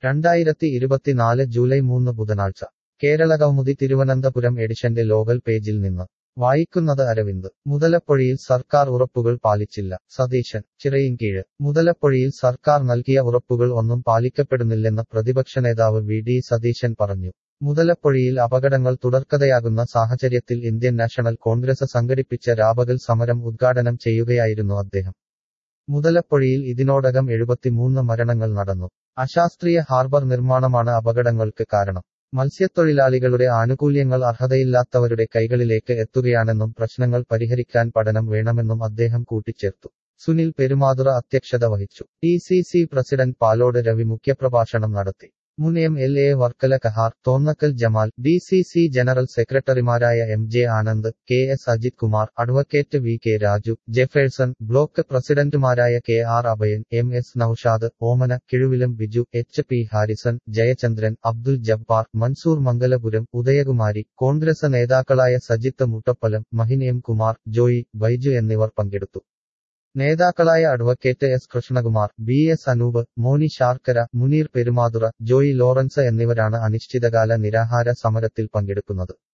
രണ്ടായിരത്തി ഇരുപത്തിനാല് ജൂലൈ മൂന്ന് ബുധനാഴ്ച കേരളകൗമുദി തിരുവനന്തപുരം എഡിഷന്റെ ലോകൽ പേജിൽ നിന്ന് വായിക്കുന്നത് അരവിന്ദ് മുതലപ്പൊഴിയിൽ സർക്കാർ ഉറപ്പുകൾ പാലിച്ചില്ല സതീശൻ ചിറയിൻകീഴ് മുതലപ്പൊഴിയിൽ സർക്കാർ നൽകിയ ഉറപ്പുകൾ ഒന്നും പാലിക്കപ്പെടുന്നില്ലെന്ന് പ്രതിപക്ഷ നേതാവ് വി ഡി സതീശൻ പറഞ്ഞു മുതലപ്പൊഴിയിൽ അപകടങ്ങൾ തുടർക്കഥയാകുന്ന സാഹചര്യത്തിൽ ഇന്ത്യൻ നാഷണൽ കോൺഗ്രസ് സംഘടിപ്പിച്ച രാപകൽ സമരം ഉദ്ഘാടനം ചെയ്യുകയായിരുന്നു അദ്ദേഹം മുതലപ്പൊഴിയിൽ ഇതിനോടകം എഴുപത്തിമൂന്ന് മരണങ്ങൾ നടന്നു അശാസ്ത്രീയ ഹാർബർ നിർമ്മാണമാണ് അപകടങ്ങൾക്ക് കാരണം മത്സ്യത്തൊഴിലാളികളുടെ ആനുകൂല്യങ്ങൾ അർഹതയില്ലാത്തവരുടെ കൈകളിലേക്ക് എത്തുകയാണെന്നും പ്രശ്നങ്ങൾ പരിഹരിക്കാൻ പഠനം വേണമെന്നും അദ്ദേഹം കൂട്ടിച്ചേർത്തു സുനിൽ പെരുമാതുറ അധ്യക്ഷത വഹിച്ചു T C C president Palode Ravi മുഖ്യപ്രഭാഷണം നടത്തി മുൻ M L A Varkala Kahar Thonnakkal Jamal D C C general സെക്രട്ടറിമാരായ M J Anand K S Ajith Kumar advocate V K Raju Jefferson block പ്രസിഡന്റുമാരായ K R Abhayan M S Noushad Omana Kizhuvilam Biju H P Harrison Jayachandran Abdul Jabbar Mansoor Mangalapuram Udayakumari Congress നേതാക്കളായ സജിത്ത് മുട്ടപ്പലം മഹിൻ എം കുമാർ ജോയി ബൈജു എന്നിവർ പങ്കെടുത്തു നേതാക്കളായ advocate S Krishnakumar B S Anoop Moni Sarkara Muneer Perumathura Joy Lawrence എന്നിവരാണ് അനിശ്ചിതകാല നിരാഹാര സമരത്തിൽ പങ്കെടുക്കുന്നത്